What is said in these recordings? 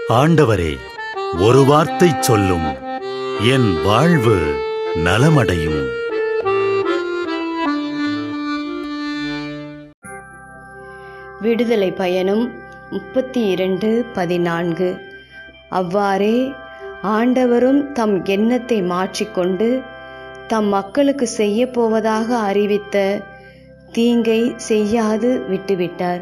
ஆண்டவரே ஒரு வார்த்தை சொல்லும் என் வாழ்வு நலமடையும் விடுதலை பயணம் முப்பத்தி இரண்டு பதினான்கு அவ்வாறே ஆண்டவரும் தம் எண்ணத்தை மாற்றிக்கொண்டு தம் மக்களுக்கு செய்யப் போவதாக அறிவித்த தீங்கை செய்யாது விட்டுவிட்டார்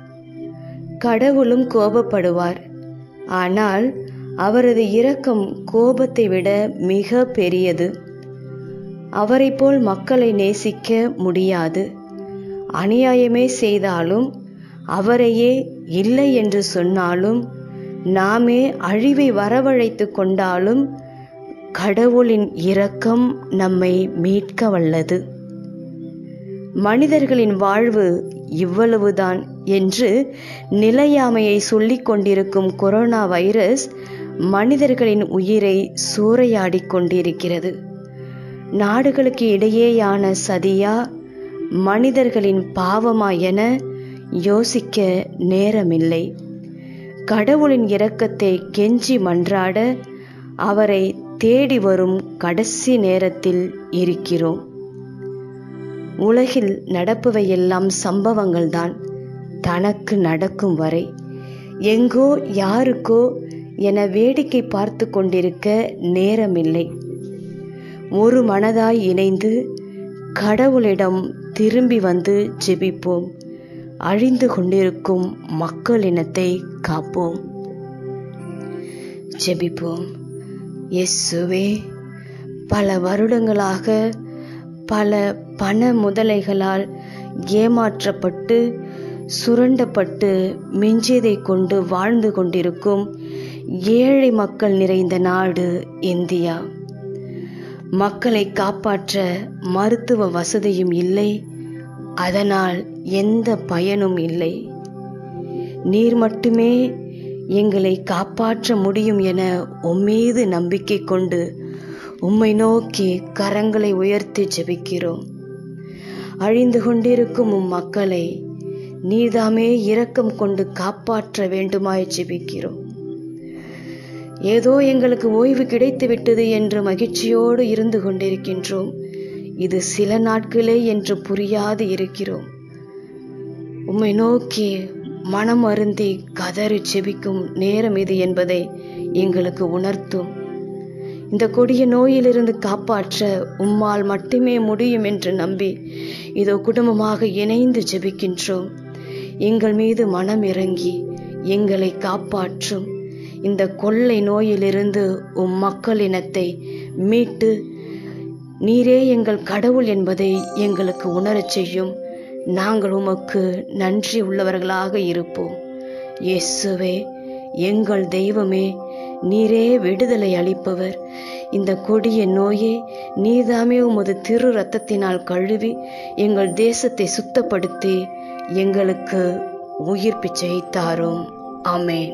கடவுளும் கோபப்படுவார் ஆனால் அவரது இரக்கம் கோபத்தை விட மிக பெரியது அவரைப் போல் மக்களை நேசிக்க முடியாது அநியாயமே செய்தாலும் அவரையே இல்லை என்று சொன்னாலும் நாமே அழிவை வரவழைத்து கொண்டாலும் கடவுளின் இரக்கம் நம்மை மீட்க வல்லது மனிதர்களின் வாழ்வு இவ்வளவுதான் என்று நிலையாமையை சொல்லிக் கொண்டிருக்கும் கொரோனா வைரஸ் மனிதர்களின் உயிரை சூறையாடிக் கொண்டிருக்கிறது நாடுகளுக்கு இடையேயான சதியா மனிதர்களின் பாவமா என யோசிக்க நேரமில்லை கடவுளின் இரக்கத்தை கெஞ்சி மன்றாட அவரை தேடி வரும் கடைசி நேரத்தில் இருக்கிறோம் உலகில் நடப்பவையெல்லாம் சம்பவங்கள்தான் தனக்கு நடக்கும் வரை எங்கோ யாருக்கோ என வேடிக்கை பார்த்து கொண்டிருக்க நேரமில்லை ஒரு மனதாய் இணைந்து கடவுளிடம் திரும்பி வந்து ஜெபிப்போம் அழிந்து கொண்டிருக்கும் மக்களினத்தை காப்போம் ஜெபிப்போம் இயேசுவே பல வருடங்களாக பல பண முதலைகளால் ஏமாற்றப்பட்டு சுரண்டப்பட்டு மிஞ்சியதை கொண்டு வாழ்ந்து கொண்டிருக்கும் ஏழை மக்கள் நிறைந்த நாடு இந்தியா மக்களை காப்பாற்ற மருத்துவ வசதியும் இல்லை அதனால் எந்த பயனும் இல்லை நீர் மட்டுமே எங்களை காப்பாற்ற முடியும் என உம்மீது நம்பிக்கை கொண்டு உம்மை நோக்கி கரங்களை உயர்த்தி ஜெபிக்கிறோம் அழிந்து கொண்டிருக்கும் உம் மக்களை நீர்தாமே இரக்கம் கொண்டு காப்பாற்ற வேண்டுமாய் ஜெபிக்கிறோம் ஏதோ எங்களுக்கு ஓய்வு கிடைத்து விட்டது என்று மகிழ்ச்சியோடு இருந்து கொண்டிருக்கின்றோம் இது சில நாட்களே என்று புரியாது இருக்கிறோம் உம்மை நோக்கி மனம் அருந்தி கதறி செபிக்கும் நேரம் இது என்பதை எங்களுக்கு உணர்த்தும் இந்த கொடிய நோயிலிருந்து காப்பாற்ற உம்மால் மட்டுமே முடியும் என்று நம்பி இதோ குடும்பமாக இணைந்து ஜெபிக்கின்றோம் எங்கள் மீது மனம் இறங்கி எங்களை காப்பாற்றும் இந்த கொள்ளை நோயிலிருந்து உம் மக்களினத்தை மீட்டு நீரே எங்கள் கடவுள் என்பதை எங்களுக்கு உணரச் செய்யும் நாங்கள் உமக்கு நன்றி உள்ளவர்களாக இருப்போம் இயேசுவே எங்கள் தெய்வமே நீரே விடுதலை அளிப்பவர் இந்த கொடிய நோயை நீதாமே உமது திரு ரத்தத்தினால் கழுவி எங்கள் தேசத்தை சுத்தப்படுத்தி எங்களுக்கு உயிர் பிச்சை தாரும் ஆமேன்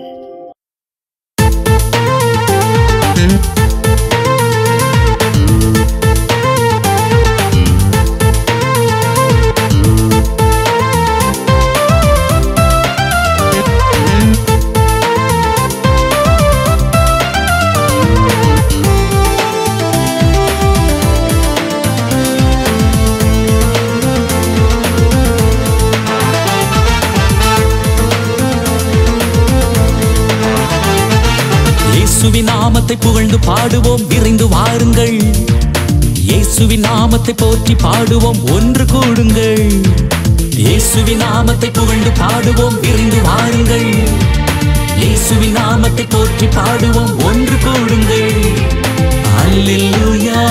இயேசுவின் நாமத்தை புகழ்ந்து பாடுவோம் விரைந்து வாருங்கள் இயேசுவின் நாமத்தை போற்றி பாடுவோம் ஒன்று கூடுங்கள் இயேசுவின் நாமத்தை புகழ்ந்து பாடுவோம் விரைந்து வாருங்கள் இயேசுவின் நாமத்தை போற்றி பாடுவோம் ஒன்று கூடுங்கள் அல்லேலூயா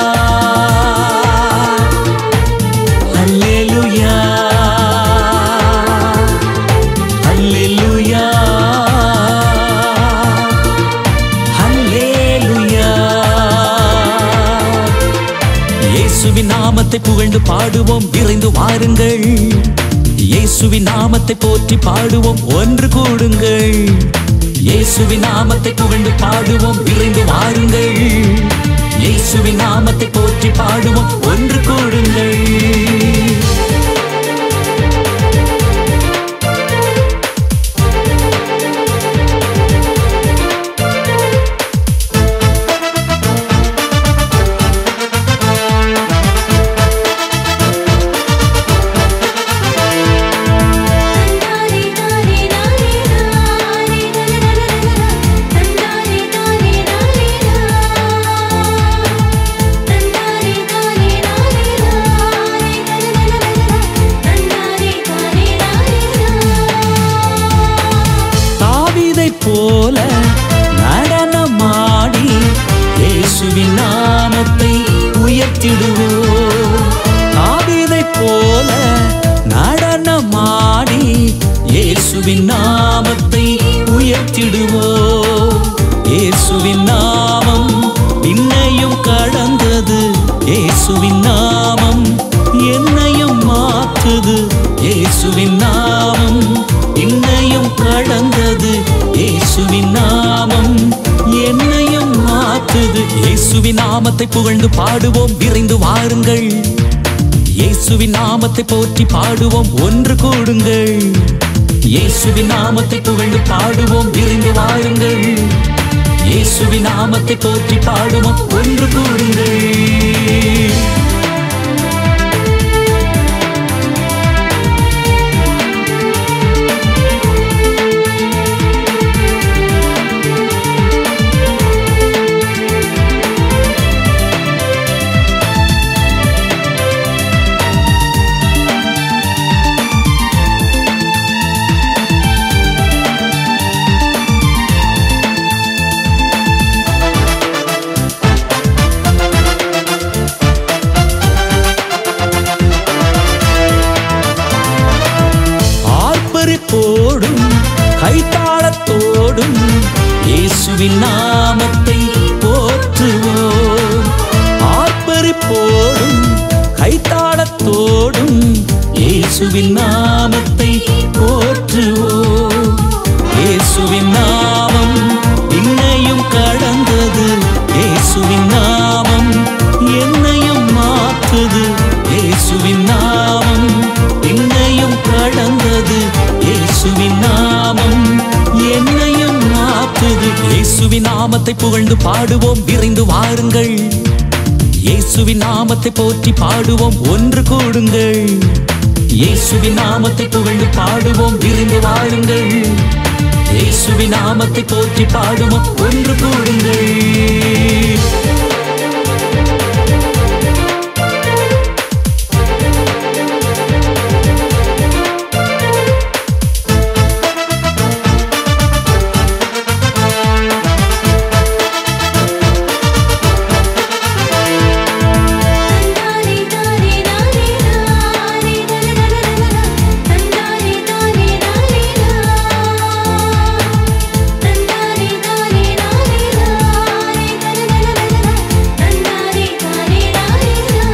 அல்லேலூயா அல்லேலூயா அல்லேலூயா இயேசுவின் நாமத்தை புகழ்ந்து பாடுவோம் விரைந்து வாருங்கள் இயேசுவின் நாமத்தை போற்றி பாடுவோம் ஒன்று கூடுங்கள் இயேசுவின் நாமத்தை புகழ்ந்து பாடுவோம் விரைந்து வாருங்கள் இயேசுவின் நாமத்தை போற்றி பாடுவோம் ஒன்று கூடுங்கள் போல நடனமாடி இயேசுவின் நாமத்தை உயர்த்திடுவோம் தாவீதை போல நடனமாடி இயேசுவின் நாமத்தை உயர்த்திடுவோம் இயேசுவின் நாமம் இன்னையும் கடந்தது இயேசுவின் நாமம் என்னையும் மாற்றுது இயேசுவின் நாமம் இன்னையும் கடந்தது இயேசுவின் நாமம் என்னையும் மாற்றுது இயேசுவின் நாமத்தை புகழ்ந்து பாடுவோம் விரைந்து வாருங்கள் இயேசுவின் நாமத்தை போற்றி பாடுவோம் ஒன்று கூடுங்கள் இயேசுவின் நாமத்தை புகழ்ந்து பாடுவோம் விரைந்து வாருங்கள் இயேசுவின் நாமத்தை போற்றி பாடுவோம் ஒன்று கூடுங்கள் ஆர்ப்பரிப்போடும் கைத்தாளத்தோடும் இயேசுவின் நாமத்தை போற்றுவோம் ஆர்ப்பரிப்போடும் கைத்தாளத்தோடும் இயேசுவின் நாமத்தை போற்றுவோம் இயேசுவின் நாமம் இன்னையும் கடந்தது இயேசுவின் நாமம் என்னையும் மாற்றுது இயேசுவின் நாமம் இன்னையும் கடந்தது இயேசுவின் நாமம் என்னையும் மாற்றுது இயேசுவின் நாமத்தை புகழ்ந்து பாடுவோம் விரைந்து வாருங்கள் இயேசுவின் நாமத்தை போற்றி பாடுவோம் ஒன்று கூடுங்கள் இயேசுவின் நாமத்தை புகழ்ந்து பாடுவோம் விரைந்து வாருங்கள் இயேசுவின் நாமத்தை போற்றி பாடுவோம் ஒன்று கூடுங்கள் தந்தாரி தாரி தாரி தாரி தந்தாரி தாரி தாரி தந்தாரி தாரி தாரி தந்தாரி தாரி தாரி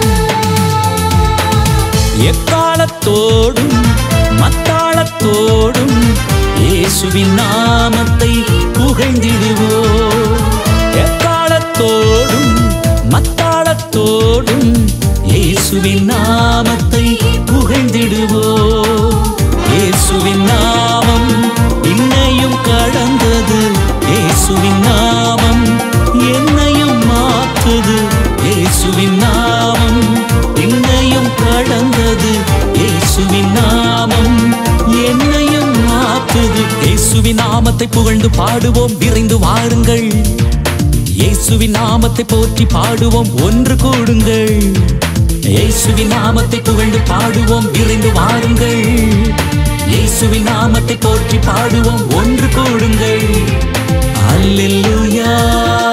எக்காலத்தோடும் மத்தாளத்தோடும் இயேசுவின் நாமத்தை புகழ்ந்திடுவோம் எக்காலத்தோடும் மத்தாளத்தோடும் இயேசுவின் நாமத்தை புகழ்ந்திடுவோம் இயேசுவின் நாமம் இன்னையும் கடந்தது இயேசுவின் நாமம் என்னையும் மாற்றுது இயேசுவின் நாமம் இன்னையும் கடந்தது இயேசுவின் நாமம் என்னையும் மாற்றுது இயேசுவின் நாமத்தை புகழ்ந்து பாடுவோம் விரைந்து வாருங்கள் இயேசுவின் நாமத்தை போற்றி பாடுவோம் ஒன்று கூடுங்கள் இயேசுவின் நாமத்தை புகழ்ந்து பாடுவோம் விரைந்து வாருங்கள் இயேசுவின் நாமத்தை போற்றி பாடுவோம் ஒன்று கூடுங்கள் அல்லேலூயா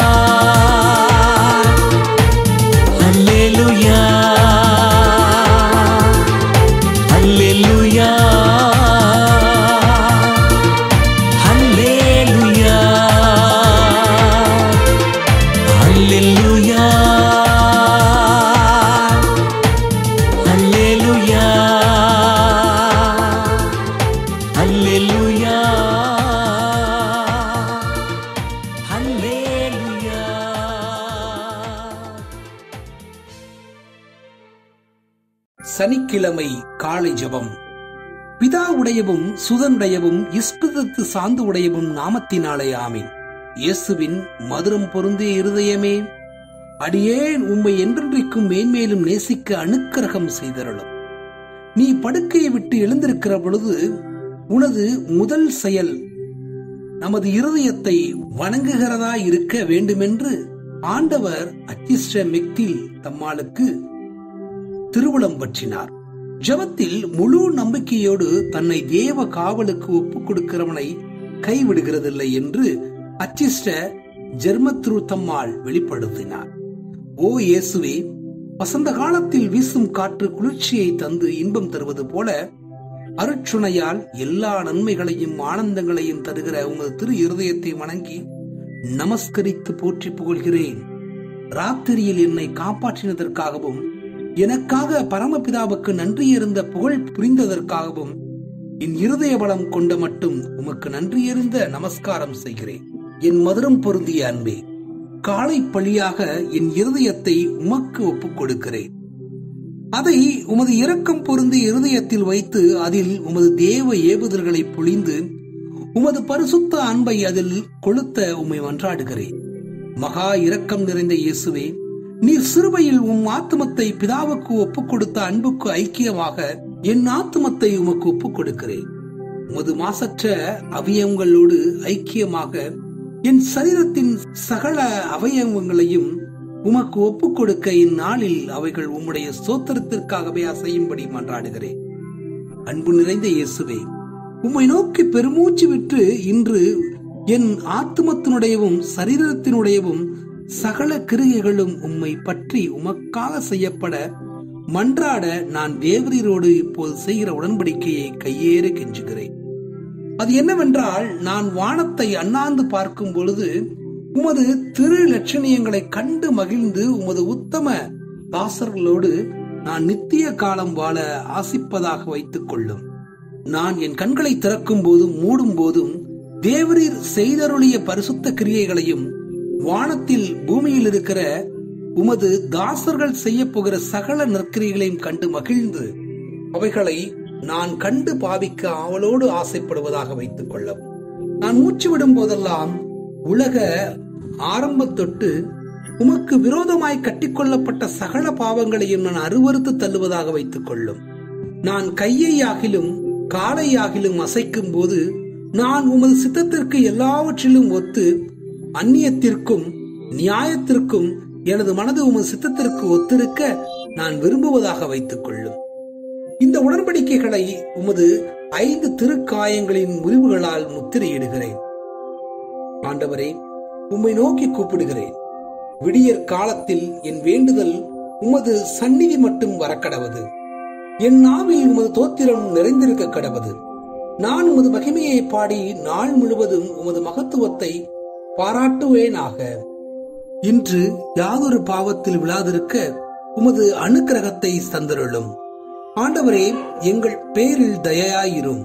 அல்லேலூயா அல்லேலூயா அல்லேலூயா அல்லேலூயா அல்லேலூயா அல்லேலூயா அல்லேலூயா சனிக்கிழமை காலை ஜெபம் பிதாவுடையவும் சுதனுடையவும் இஸ்பிதத்து சாந்து உடையவும் நாமத்தினாலே ஆமீன் இயேசுவின் மதுரம் பொருந்திய இருதயமே அடியேன் உம்மை என்றென்றைக்கும் மேன்மேலும் நேசிக்க அனுக்கிரகம் செய்தருளும் நீ படுக்கையை விட்டு எழுந்திருக்கிற பொழுது உனது முதல் செயல் நமது இருதயத்தை வணங்குகிறதா இருக்க வேண்டுமென்று ஆண்டவர் அச்சிஷ்ட மெக்தில் தம்மாளுக்கு திருவுளம் பற்றினார் ஜெபத்தில் முழு நம்பிக்கையோடு தன்னை தேவ காவலுக்கு ஒப்புக் கொடுக்கிறவனை கைவிடுகிறதில்லை என்று அச்சிஷ்ட ஜெர்மத்ருத்தம்மாள் வெளிப்படுத்தினார் ஓ இயேசுவே வசந்த காலத்தில் வீசும் காற்று குளிர்ச்சியை தந்து இன்பம் தருவது போல அருட்சுணையால் எல்லா நன்மைகளையும் ஆனந்தங்களையும் தருகிற உமது திரு இருதயத்தை வணங்கி நமஸ்கரித்து போற்றி புகழ்கிறேன் ராத்திரியில் என்னை காப்பாற்றினதற்காகவும் எனக்காக பரமபிதாவுக்கு நன்றி இருந்த புகழ் புரிந்ததற்காகவும் என் இருதய பலம் கொண்ட மட்டும் உமக்கு நன்றியறிந்த நமஸ்காரம் செய்கிறேன் என் மதுரம் பொருந்திய அன்பே காலை பழியாக என் இருதயத்தை உமக்கு ஒப்புக் கொடுக்கிறேன் அதை உமது இரக்கம் பொருந்திய இருதயத்தில் வைத்து அதில் உமது தேவ ஏவுதல்களை பொழிந்து உமது பரிசுத்த அன்பை அதில் கொளுத்த உம்மை மன்றாடுகிறேன் மகா இரக்கம் நிறைந்த இயேசுவே நீர் சிறுவையில் உம் ஆத்துமத்தை பிதாவுக்கு ஒப்புக் கொடுத்த அன்புக்கு ஐக்கியமாக என் ஆத்துமத்தை உமக்கு ஒப்புக் கொடுக்கிறேன் உமது மாசற்ற அவயவங்களோடு ஐக்கியமாக என் சரீரத்தின் சகல அவயவங்களையும் உமக்கு ஒப்புக் கொடுக்க இந்நாளில் அவைகள் உம்முடைய சோத்திரத்திற்காகவே அசையும்படி மன்றாடுகிறேன் அன்பு நிறைந்த இயேசுவே உம்மை நோக்கி பெருமூச்சு விட்டு இன்று என் ஆத்துமத்தினுடையவும் சரீரத்தினுடையவும் சகல கிரிகைகளும் உம்மை பற்றி உமக்காக செய்யப்பட மன்றாட நான் தேவரீரோடு இப்போது செய்கிற உடன்படிக்கையை கையேற கெஞ்சுகிறேன் அது என்னவென்றால் நான் வானத்தை அண்ணாந்து பார்க்கும் பொழுது உமது திரு லட்சணியங்களை கண்டு மகிழ்ந்து உமது உத்தம தாசர்களோடு நான் நித்திய காலம் வாழ ஆசிப்பதாக வைத்துக் கொள்ளும் நான் என் கண்களை திறக்கும் போதும் மூடும் போதும் தேவரீர் செய்தருளிய பரிசுத்த கிரியைகளையும் வானத்தில் பூமியில் இருக்கிற உமது தாசர்கள் செய்ய போகிற சகல நற்கிரிகளையும் கண்டு மகிழ்ந்து அவைகளை நான் கண்டு பாவிக்க அவளோடு ஆசைப்படுவதாக வைத்துக் கொள்ளவும் நான் மூச்சு விடும் போதெல்லாம் உலக ஆரம்ப தொட்டு உமக்கு விரோதமாய் கட்டிக்கொள்ளப்பட்ட சகல பாவங்களையும் நான் அருவறுத்து தள்ளுவதாக வைத்துக் கொள்ளும் நான் கையை ஆகிலும் காலை ஆகிலும் அசைக்கும் போது நான் உமது சித்தத்திற்கு எல்லாவற்றிலும் ஒத்து அந்நியத்திற்கும் நியாயத்திற்கும் எனது மனது உமது சித்தத்திற்கு ஒத்திருக்க நான் விரும்புவதாக வைத்துக் கொள்ளும் இந்த உடன்படிக்கைகளை உமது ஐந்து திருக்காயங்களின் முறிவுகளால் முத்திரையிடுகிறேன் ஆண்டவரே உம்மை நோக்கி கூப்பிடுகிறேன் விடியற் காலத்தில் என் வேண்டுதல் உமது சந்நிதி மட்டும் வரக்கடவது என் நாவில் உமது தோத்திரம் நிறைந்திருக்க கடவது நான் உமது மகிமையை பாடி நாள் முழுவதும் உமது மகத்துவத்தை பாராட்டுவேனாக இன்று யாதொரு பாவத்தில் விழாதிருக்க உமது அனுக்கிரகத்தை தந்தருளும் ஆண்டவரே எங்கள் பேரில் தயையாயிரும்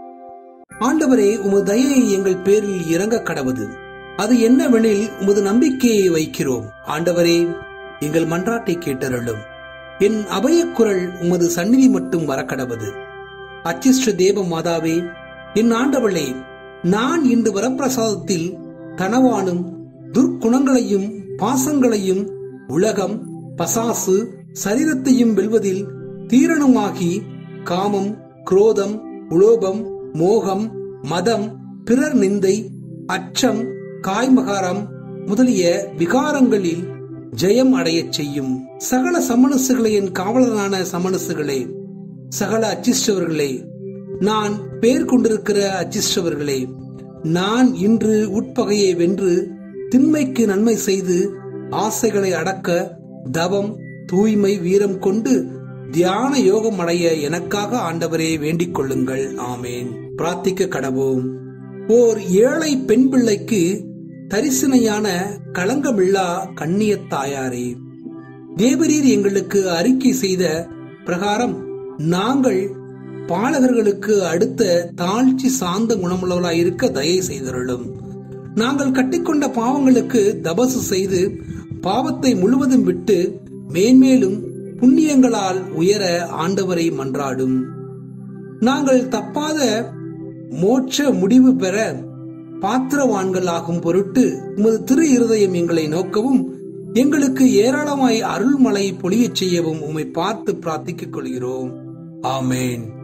ஆண்டவரே உமது தயையை எங்கள் பேரில் இறங்க கடவது அது என்னவெனில் உமது நம்பிக்கையை வைக்கிறோம் ஆண்டவரே எங்கள் மன்றாட்டை கேட்டருளும் என் அபயக்குரல் உமது சந்நிதி மட்டும் வரக்கடவது அச்சிஷ்ட தேவ மாதாவே என் ஆண்டவளே நான் இன்று வரப்பிரசாதத்தில் கனவானும் துர்க்குணங்களையும் பாசங்களையும் உலகம் பசாசு சரீரத்தையும் வெல்வதில் தீரணுமாகி காமம் குரோதம் உலோபம் மோகம் மதம் பிறர் நிந்தை அச்சம் காய்மகாரம் முதலிய விகாரங்களில் ஜெயம் அடையச் செய்யும் சகல சமணசுகளை என் காவலரான சமணசுகளே சகல அச்சிஷ்டவர்களே நான் பேர் கொண்டிருக்கிற அச்சிஷ்டவர்களே நான் இன்று உட்பகையை வென்று திண்மைக்கு நன்மை செய்து ஆசைகளை அடக்க தவம் தூய்மை வீரம் கொண்டு தியான யோகம் அடைய எனக்காக ஆண்டவரே வேண்டிக் கொள்ளுங்கள் ஆமேன் பிரார்த்திக்க கடவோம் ஓர் ஏழை பெண் பிள்ளைக்கு தரிசனையான களங்கமில்லா கண்ணியத் தாயாரே தேவரீர் எங்களுக்கு அறிக்கை செய்த பிரகாரம் நாங்கள் பாலகர்களுக்கு அடுத்த தாழ்ச்சி சார்ந்த குணமுள்ளவர்களாய் இருக்க தயை செய்தருளும் நாங்கள் கட்டிக்கொண்ட பாவங்களுக்கு தபசு செய்து பாவத்தை முழுவதும் விட்டு மேன்மேலும் புண்ணியங்களால் உயர ஆண்டவரை மன்றாடும் நாங்கள் தப்பாத மோட்ச முடிவு பெற பாத்திரவான்கள் ஆகும் பொருட்டு உமது திரு இருதயம் எங்களை நோக்கவும் எங்களுக்கு ஏராளமாய் அருள்மலை பொழியச் செய்யவும் உம்மை பார்த்து பிரார்த்தித்துக் கொள்கிறோம் ஆமேன்